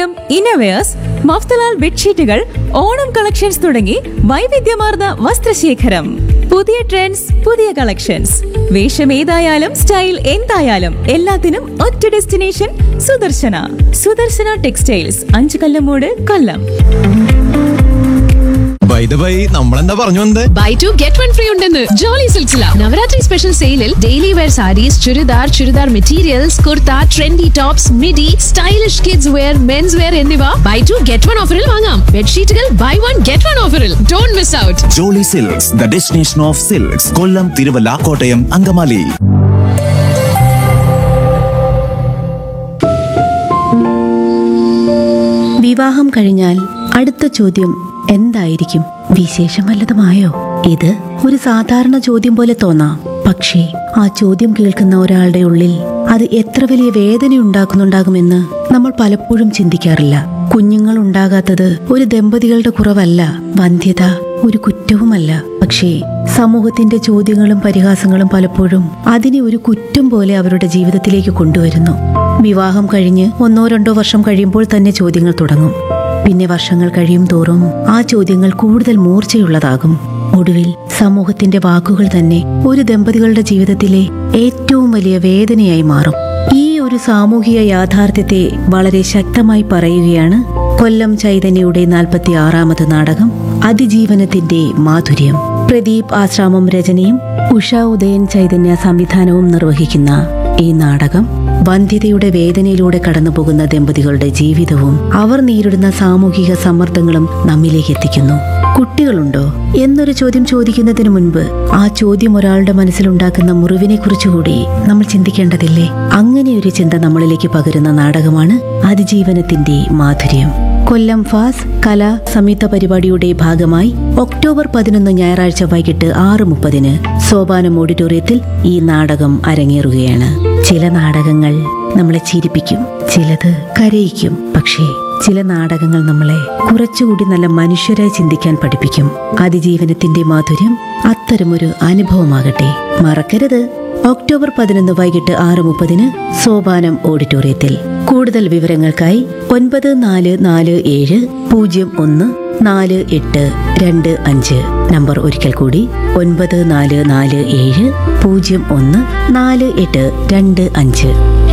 കുട്ടികളുടെയും ഇന്നവേഴ്സ് മഫ്തലാൽ ബെഡ്ഷീറ്റുകൾ ഓണം കളക്ഷൻസ് തുടങ്ങി വൈവിധ്യമാർന്ന വസ്ത്രശേഖരം പുതിയ ട്രെൻഡ്സ് പുതിയ കളക്ഷൻസ് വേഷം ഏതായാലും സ്റ്റൈൽ എന്തായാലും എല്ലാത്തിനും ഒറ്റ destination Sudarshana Sudarshana textiles Anchu Kallamood Kollam by the by നമ്മളെന്താ പറഞ്ഞു വന്നത് buy two get one free ഉണ്ടെന്ന് ജോളി സിൽസില നവരാത്രി സ്പെഷ്യൽ സെയിലിൽ daily wear sarees churidar churidar materials kurta trendy tops midi stylish kids wear mens wear എന്നിവ ബൈ ടു ഗെറ്റ് വൺ ഓഫറിൽ വാങ്ങാം ബെഡ്ഷീറ്റുകൾ ബൈ വൺ ഗെറ്റ് വൺ ഓഫറിൽ don't miss out Jolly silks the destination of silks Kollam Thiruvalla Kottayam Angamaly വിവാഹം കഴിഞ്ഞാൽ അടുത്ത ചോദ്യം എന്തായിരിക്കും വിശേഷം വല്ലതുമായോ ഇത് ഒരു സാധാരണ ചോദ്യം പോലെ തോന്നാം പക്ഷേ ആ ചോദ്യം കേൾക്കുന്ന ഒരാളുടെ ഉള്ളിൽ അത് എത്ര വലിയ വേദന ഉണ്ടാക്കുന്നുണ്ടാകുമെന്ന് നമ്മൾ പലപ്പോഴും ചിന്തിക്കാറില്ല കുഞ്ഞുങ്ങൾ ഉണ്ടാകാത്തത് ഒരു ദമ്പതികളുടെ കുറവല്ല വന്ധ്യത ഒരു കുറ്റവുമല്ല പക്ഷേ സമൂഹത്തിന്റെ ചോദ്യങ്ങളും പരിഹാസങ്ങളും പലപ്പോഴും അതിനെ ഒരു കുറ്റം പോലെ അവരുടെ ജീവിതത്തിലേക്ക് കൊണ്ടുവരുന്നു വിവാഹം കഴിഞ്ഞ് ഒന്നോ രണ്ടോ വർഷം കഴിയുമ്പോൾ തന്നെ ചോദ്യങ്ങൾ തുടങ്ങും പിന്നെ വർഷങ്ങൾ കഴിയും തോറും ആ ചോദ്യങ്ങൾ കൂടുതൽ മൂർച്ചയുള്ളതാകും ഒടുവിൽ സമൂഹത്തിന്റെ വാക്കുകൾ തന്നെ ഒരു ദമ്പതികളുടെ ജീവിതത്തിലെ ഏറ്റവും വലിയ വേദനയായി മാറും ഈ ഒരു സാമൂഹിക യാഥാർത്ഥ്യത്തെ വളരെ ശക്തമായി പറയുകയാണ് കൊല്ലം ചൈതന്യയുടെ നാൽപ്പത്തി ആറാമത് നാടകം അതിജീവനത്തിന്റെ മാധുര്യം പ്രദീപ് ആശ്രാമം രചനയും ഉഷ ഉദയൻ ചൈതന്യ സംവിധാനവും നിർവഹിക്കുന്ന ഈ നാടകം വന്ധ്യതയുടെ വേദനയിലൂടെ കടന്നുപോകുന്ന ദമ്പതികളുടെ ജീവിതവും അവർ നേരിടുന്ന സാമൂഹിക സമ്മർദ്ദങ്ങളും നമ്മിലേക്ക് എത്തിക്കുന്നു കുട്ടികളുണ്ടോ എന്നൊരു ചോദ്യം ചോദിക്കുന്നതിന് മുൻപ് ആ ചോദ്യം ഒരാളുടെ മനസ്സിലുണ്ടാക്കുന്ന മുറിവിനെ കുറിച്ചുകൂടി നമ്മൾ ചിന്തിക്കേണ്ടതില്ലേ അങ്ങനെ ഒരു ചിന്ത നമ്മളിലേക്ക് പകരുന്ന നാടകമാണ് അതിജീവനത്തിന്റെ മാധുര്യം കൊല്ലം ഫാസ് കലാ സംയുക്ത പരിപാടിയുടെ ഭാഗമായി ഒക്ടോബർ പതിനൊന്ന് ഞായറാഴ്ച വൈകിട്ട് ആറ് മുപ്പതിന് സോപാനം ഓഡിറ്റോറിയത്തിൽ ഈ നാടകം അരങ്ങേറുകയാണ് ചില നാടകങ്ങൾ നമ്മളെ ചിരിപ്പിക്കും ചിലത് കരയിക്കും പക്ഷേ ചില നാടകങ്ങൾ നമ്മളെ കുറച്ചുകൂടി നല്ല മനുഷ്യരായി ചിന്തിക്കാൻ പഠിപ്പിക്കും അതിജീവനത്തിന്റെ മാധുര്യം അത്തരമൊരു അനുഭവമാകട്ടെ മറക്കരുത് ഒക്ടോബർ പതിനൊന്ന് വൈകിട്ട് ആറ് മുപ്പതിന് സോപാനം ഓഡിറ്റോറിയത്തിൽ കൂടുതൽ വിവരങ്ങൾക്കായി ഒൻപത് നാല് നാല് ഏഴ് പൂജ്യം ഒന്ന് നാല് എട്ട് രണ്ട് അഞ്ച് നമ്പർ ഒരിക്കൽ കൂടി ഒൻപത് നാല് നാല് ഏഴ് പൂജ്യം ഒന്ന് നാല് എട്ട് രണ്ട് അഞ്ച്